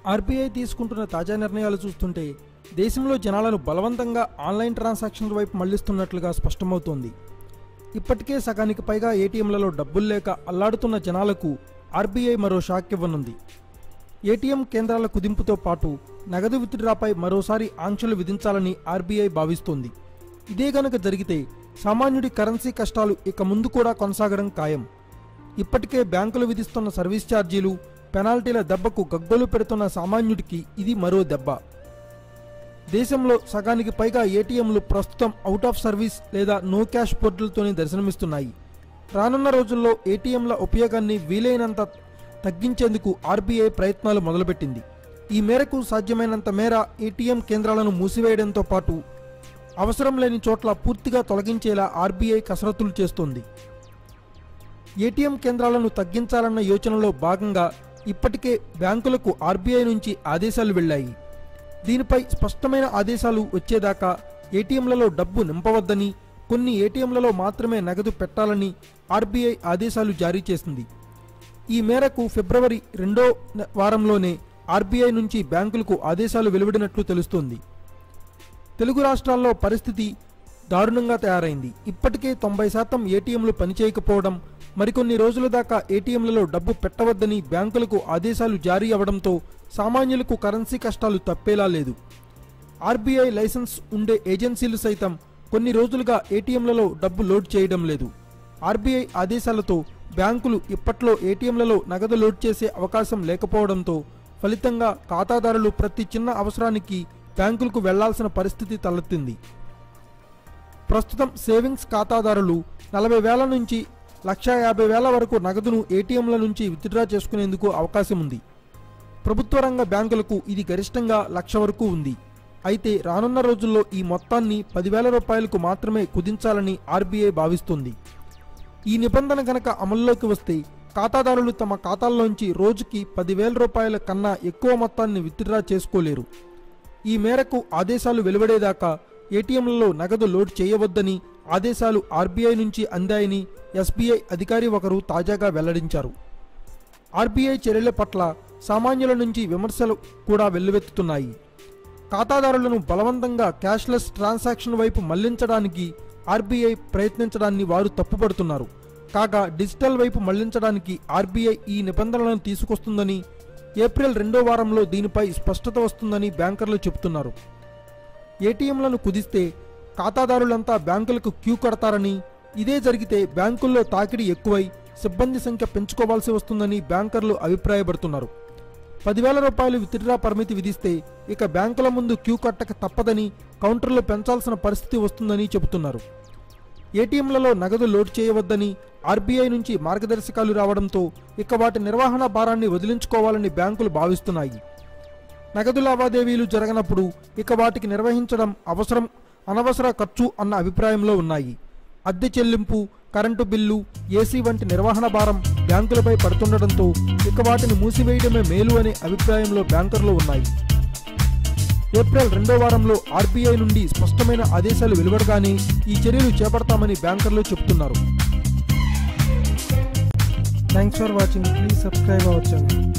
RBI తీసుకుంటున్న తాజా నిర్ణయాలు చూస్తుంటే దేశంలో జనాలను బలవంతంగా ఆన్లైన్ ట్రాన్సాక్షన్ల వైపు మళ్లిస్తున్నట్లుగా స్పష్టమవుతోంది ఇప్పటికే సగానికి పైగా ఏటీఎంలలో డబ్బులు లేక అల్లాడుతున్న జనాలకు ఆర్బీఐ మరో షాక్ ఇవ్వనుంది ఏటీఎం కేంద్రాల కుదింపుతో పాటు నగదు విత్డ్రాపై మరోసారి ఆంక్షలు విధించాలని ఆర్బీఐ భావిస్తోంది ఇదే గనక జరిగితే సామాన్యుడి కరెన్సీ కష్టాలు ఇక ముందు కూడా కొనసాగడం ఖాయం ఇప్పటికే బ్యాంకులు విధిస్తున్న సర్వీస్ ఛార్జీలు పెనాల్టీల దెబ్బకు గగ్గోలు పెడుతున్న సామాన్యుడికి ఇది మరో దెబ్బ దేశంలో సగానికి పైగా ఏటీఎంలు ప్రస్తుతం అవుట్ ఆఫ్ సర్వీస్ లేదా నో క్యాష్ పోర్టల్తోనే దర్శనమిస్తున్నాయి రానున్న రోజుల్లో ఏటీఎంల ఉపయోగాన్ని వీలైనంత తగ్గించేందుకు ఆర్బీఐ ప్రయత్నాలు మొదలుపెట్టింది ఈ మేరకు సాధ్యమైనంత మేర ఏటీఎం కేంద్రాలను మూసివేయడంతో పాటు అవసరం లేని చోట్ల పూర్తిగా తొలగించేలా ఆర్బీఐ కసరత్తులు చేస్తోంది ఏటీఎం కేంద్రాలను తగ్గించాలన్న యోచనలో భాగంగా ఇప్పటికే బ్యాంకులకు ఆర్బీఐ నుంచి ఆదేశాలు వెళ్ళాయి దీనిపై స్పష్టమైన ఆదేశాలు వచ్చేదాకా ఏటీఎంలలో డబ్బు నింపవద్దని కొన్ని ఏటీఎంలలో మాత్రమే నగదు పెట్టాలని ఆర్బీఐ ఆదేశాలు జారీ చేసింది ఈ మేరకు ఫిబ్రవరి రెండో న- వారంలోనే ఆర్బీఐ నుంచి బ్యాంకులకు ఆదేశాలు వెలువడినట్లు తెలుస్తోంది తెలుగు రాష్ట్రాల్లో పరిస్థితి దారుణంగా తయారైంది ఇప్పటికే తొంభై శాతం ఏటీఎంలు పనిచేయకపోవడం మరికొన్ని రోజుల దాకా ఏటీఎంలలో డబ్బు పెట్టవద్దని బ్యాంకులకు ఆదేశాలు జారీ అవ్వడంతో సామాన్యులకు కరెన్సీ కష్టాలు తప్పేలా లేదు ఆర్బీఐ లైసెన్స్ ఉండే ఏజెన్సీలు సైతం కొన్ని రోజులుగా ఏటీఎంలలో డబ్బు లోడ్ చేయడం లేదు ఆర్బీఐ ఆదేశాలతో బ్యాంకులు ఇప్పట్లో ఏటీఎంలలో నగదు లోడ్ చేసే అవకాశం లేకపోవడంతో ఫలితంగా ఖాతాదారులు ప్రతి చిన్న అవసరానికి బ్యాంకులకు వెళ్లాల్సిన పరిస్థితి తలెత్తింది ప్రస్తుతం సేవింగ్స్ ఖాతాదారులు నలభై వేల నుంచి లక్ష యాభై వేల వరకు నగదును ఏటీఎంల నుంచి విత్డ్రా చేసుకునేందుకు అవకాశం ఉంది ప్రభుత్వ రంగ బ్యాంకులకు ఇది గరిష్టంగా లక్ష వరకు ఉంది అయితే రానున్న రోజుల్లో ఈ మొత్తాన్ని పదివేల రూపాయలకు మాత్రమే కుదించాలని ఆర్బీఐ భావిస్తుంది ఈ నిబంధన గనక అమల్లోకి వస్తే ఖాతాదారులు తమ ఖాతాల్లోంచి రోజుకి పదివేల రూపాయల కన్నా ఎక్కువ మొత్తాన్ని విత్డ్రా చేసుకోలేరు ఈ మేరకు ఆదేశాలు వెలువడేదాకా ఏటీఎంలలో నగదు లోడ్ చేయవద్దని ఆదేశాలు ఆర్బీఐ నుంచి అందాయని ఎస్బీఐ అధికారి ఒకరు తాజాగా వెల్లడించారు ఆర్బీఐ చర్యల పట్ల సామాన్యుల నుంచి విమర్శలు కూడా వెల్లువెత్తుతున్నాయి ఖాతాదారులను బలవంతంగా క్యాష్లెస్ ట్రాన్సాక్షన్ వైపు మళ్లించడానికి ఆర్బీఐ ప్రయత్నించడాన్ని వారు తప్పుపడుతున్నారు కాగా డిజిటల్ వైపు మళ్లించడానికి ఆర్బీఐ ఈ నిబంధనలను తీసుకొస్తుందని ఏప్రిల్ రెండో వారంలో దీనిపై స్పష్టత వస్తుందని బ్యాంకర్లు చెబుతున్నారు ఏటీఎంలను కుదిస్తే ఖాతాదారులంతా బ్యాంకులకు క్యూ కడతారని ఇదే జరిగితే బ్యాంకుల్లో తాకిడి ఎక్కువై సిబ్బంది సంఖ్య పెంచుకోవాల్సి వస్తుందని బ్యాంకర్లు అభిప్రాయపడుతున్నారు పదివేల రూపాయలు విత్డ్రా పరిమితి విధిస్తే ఇక బ్యాంకుల ముందు క్యూ కట్టక తప్పదని కౌంటర్లు పెంచాల్సిన పరిస్థితి వస్తుందని చెబుతున్నారు ఏటీఎంలలో నగదు లోడ్ చేయవద్దని ఆర్బీఐ నుంచి మార్గదర్శకాలు రావడంతో ఇక వాటి నిర్వహణ భారాన్ని వదిలించుకోవాలని బ్యాంకులు భావిస్తున్నాయి నగదు లావాదేవీలు జరగనప్పుడు ఇక వాటికి నిర్వహించడం అవసరం అనవసర ఖర్చు అన్న అభిప్రాయంలో ఉన్నాయి అద్దె చెల్లింపు కరెంటు బిల్లు ఏసీ వంటి నిర్వహణ భారం బ్యాంకులపై పడుతుండటంతో ఇక వాటిని మూసివేయడమే మేలు అనే అభిప్రాయంలో బ్యాంకర్లు ఉన్నాయి ఏప్రిల్ రెండో వారంలో ఆర్బీఐ నుండి స్పష్టమైన ఆదేశాలు వెలువడగానే ఈ చర్యలు చేపడతామని బ్యాంకర్లు చెబుతున్నారు thanks for watching please subscribe our channel